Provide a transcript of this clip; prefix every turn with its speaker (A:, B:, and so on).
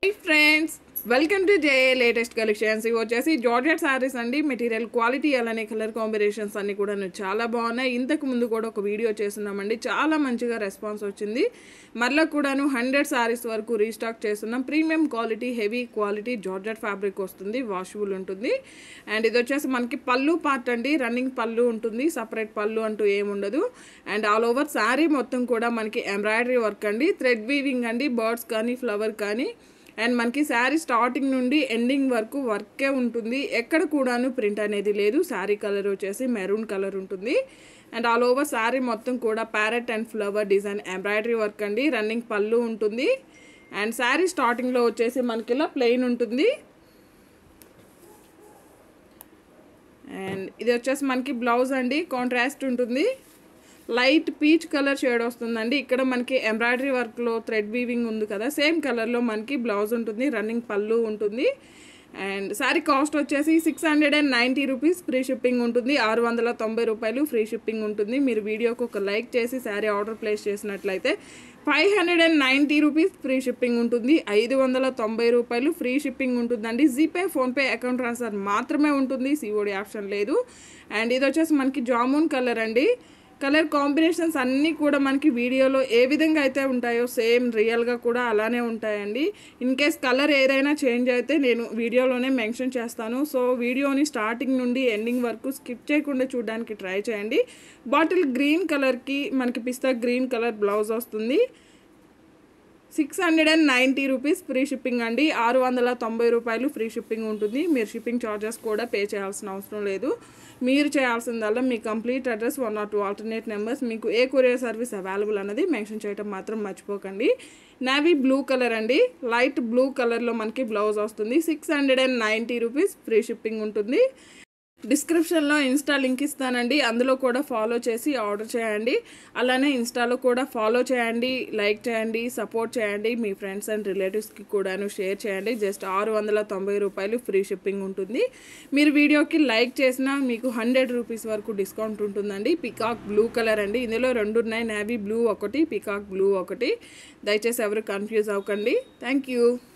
A: high friends welcome to J latest collections ఇవి వచ్చేసి georgette saris అండి మెటీరియల్ క్వాలిటీ అలానే కలర్ కాంబినేషన్స్ అన్ని కూడా చాలా బాగున్నాయి ఇంతకు ముందు కూడా ఒక వీడియో చేస్తున్నామండి చాలా మంచిగా రెస్పాన్స్ వచ్చింది మరలా కూడాను హండ్రెడ్ శారీస్ వరకు రీస్టాక్ చేస్తున్నాం premium quality heavy quality georgette fabric వస్తుంది వాషబుల్ ఉంటుంది అండ్ ఇది వచ్చేసి మనకి పళ్ళు పార్ట్ అండి రన్నింగ్ పళ్ళు ఉంటుంది సపరేట్ పళ్ళు అంటూ ఏముండదు అండ్ ఆల్ ఓవర్ శారీ మొత్తం కూడా మనకి ఎంబ్రాయిడరీ వర్క్ అండి థ్రెడ్ వీవింగ్ అండి బర్డ్స్ కానీ ఫ్లవర్ కానీ అండ్ మనకి శారీ స్టార్టింగ్ నుండి ఎండింగ్ వరకు వర్కే ఉంటుంది ఎక్కడ కూడాను ప్రింట్ అనేది లేదు శారీ కలర్ వచ్చేసి మెరూన్ కలర్ ఉంటుంది అండ్ ఆల్ ఓవర్ శారీ మొత్తం కూడా parrot and flower design embroidery work అండి రన్నింగ్ పళ్ళు ఉంటుంది అండ్ శారీ స్టార్టింగ్లో వచ్చేసి మనకి ఇలా ప్లెయిన్ ఉంటుంది అండ్ ఇది వచ్చేసి మనకి బ్లౌజ్ అండి కాంట్రాస్ట్ ఉంటుంది లైట్ పీచ్ కలర్ షేడ్ వస్తుందండి ఇక్కడ మనకి ఎంబ్రాయిడరీ వర్క్లో థ్రెడ్ వీవింగ్ ఉంది కదా సేమ్ కలర్లో మనకి బ్లౌజ్ ఉంటుంది రన్నింగ్ పళ్ళు ఉంటుంది అండ్ శారీ కాస్ట్ వచ్చేసి six hundred and ninety rupees free shipping ఉంటుంది ఆరు వందల తొంభై రూపాయలు ఫ్రీ షిప్పింగ్ ఉంటుంది మీరు వీడియోకి ఒక లైక్ చేసి శారీ ఆర్డర్ ప్లేస్ చేసినట్లయితే five hundred and ninety rupees free shipping ఉంటుంది ఐదు వందల తొంభై రూపాయలు ఫ్రీ షిప్పింగ్ ఉంటుందండి జీపే ఫోన్పే అకౌంట్ ట్రాన్స్ఫర్ మాత్రమే ఉంటుంది సిఓడి ఆప్షన్ లేదు అండ్ ఇది వచ్చేసి మనకి జామున్ కలర్ అండి కలర్ కాంబినేషన్స్ అన్నీ కూడా మనకి వీడియోలో ఏ విధంగా అయితే ఉంటాయో సేమ్ రియల్గా కూడా అలానే ఉంటాయండి ఇన్ కేస్ కలర్ ఏదైనా చేంజ్ అయితే నేను వీడియోలోనే మెన్షన్ చేస్తాను సో వీడియోని స్టార్టింగ్ నుండి ఎండింగ్ వరకు స్కిప్ చేయకుండా చూడడానికి ట్రై చేయండి బాటిల్ గ్రీన్ కలర్కి మనకి పిస్తా గ్రీన్ కలర్ బ్లౌజ్ వస్తుంది six hundred and ninety rupees free shipping అండి ఆరు వందల తొంభై రూపాయలు ఫ్రీ షిప్పింగ్ ఉంటుంది మీరు షిప్పింగ్ ఛార్జెస్ కూడా పే చేయాల్సిన అవసరం లేదు మీరు చేయాల్సిందల్లా మీ complete address one or two alternate numbers మీకు ఏ కొరియర్ సర్వీస్ అవైలబుల్ అన్నది మెన్షన్ చేయడం మాత్రం మర్చిపోకండి నావీ బ్లూ కలర్ అండి లైట్ బ్లూ కలర్లో మనకి బ్లౌజ్ వస్తుంది six hundred and ninety rupees free shipping ఉంటుంది డిస్క్రిప్షన్లో ఇన్స్టా లింక్ ఇస్తానండి అందులో కూడా ఫాలో చేసి ఆర్డర్ చేయండి అలానే ఇన్స్టాలో కూడా ఫాలో చేయండి లైక్ చేయండి సపోర్ట్ చేయండి మీ ఫ్రెండ్స్ అండ్ రిలేటివ్స్కి కూడాను షేర్ చేయండి జస్ట్ ఆరు వందల తొంభై రూపాయలు ఫ్రీ షిప్పింగ్ ఉంటుంది మీరు వీడియోకి లైక్ చేసినా మీకు హండ్రెడ్ రూపీస్ వరకు డిస్కౌంట్ ఉంటుందండి పికాక్ బ్లూ కలర్ అండి ఇందులో రెండు ఉన్నాయి నేవీ బ్లూ ఒకటి పికాక్ బ్లూ ఒకటి దయచేసి ఎవరు కన్ఫ్యూజ్ అవ్వకండి థ్యాంక్ యూ